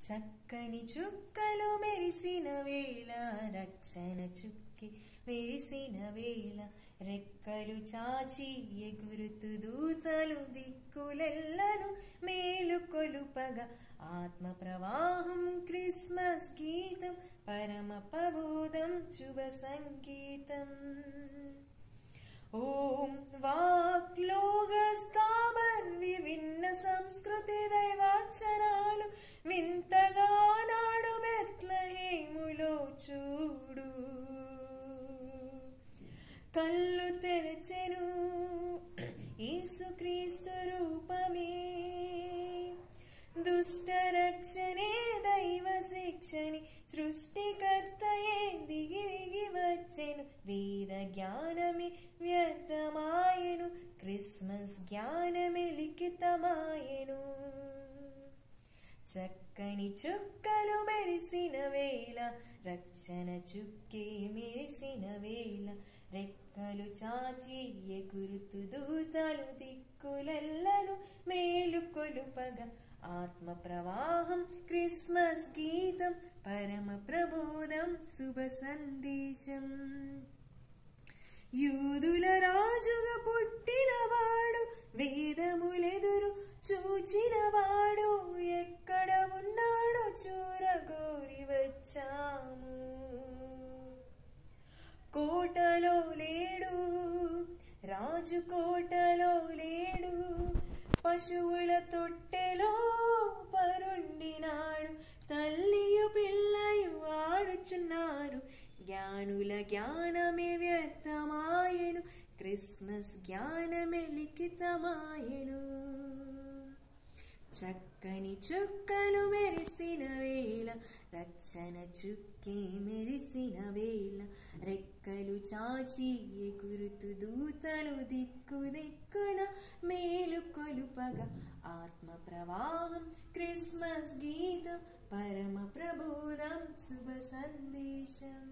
చక్కని చుక్కలు మెరిసిన వేళ రక్షణ చుక్కి వేసిన వేళ రెక్కలు చాచి ఎగురుతు దూతలు దిక్కులెల్లను మేలు కొలుపగా ఆత్మ ప్రవాహం క్రిస్మస్ గీతం పరమ ప్రబోధం శుభ సంగీతం ఓం వాక్లోగస్తామన్ విభిన్న సంస్కృతి దైవాక్షరాలు వింతగా నాడు బెత్లహేములో చూడు కళ్ళు తెరచెను యేసుక్రీస్తు రూపమే దుష్ట రక్షణే దైవ శిక్షని సృష్టికర్తయే దిగి దిగి వచ్చెను వేద జ్ఞానమే వ్యర్థమాయను క్రిస్మస్ జ్ఞానమే లిఖితమాయను చక్కని చుక్కలు మెరిసిన వేళ రక్షణ చుక్కే మెరిసిన వేళ రెక్కలు చాచి ఎగురుతు దూతలు దిక్కులెల్లను మేలు కొలుపగా ఆత్మ ప్రవాహం క్రిస్మస్ గీతం పరమ ప్రబోధం శుభ సందేశం యూదుల రాజుగా పుట్టినవాడు వేదములెదురు చూచినవాడు ఎక్కడ ఉన్నాడో చూరగోరి వచ్చాము కోటలో లేడు రాజు కోటలో లేడు పశువుల తొట్టెలో పరుండినాడు తల్లియు పిల్లయు ఆడుచున్నారు జ్ఞానుల జ్ఞానమే వ్యర్థమాయను క్రిస్మస్ జ్ఞానమే లిఖితమాయను చక్కని చుక్కలు మెరిసిన వేళ రక్షణ చుక్కే మెరిసిన వేళ రెక్కలు చాచి ఎగురుతు దూతలు దిక్కు దిక్కున మేలు కొలుపగా ఆత్మ ప్రవాహం క్రిస్మస్ గీతం పరమ ప్రబోధం శుభ సందేశం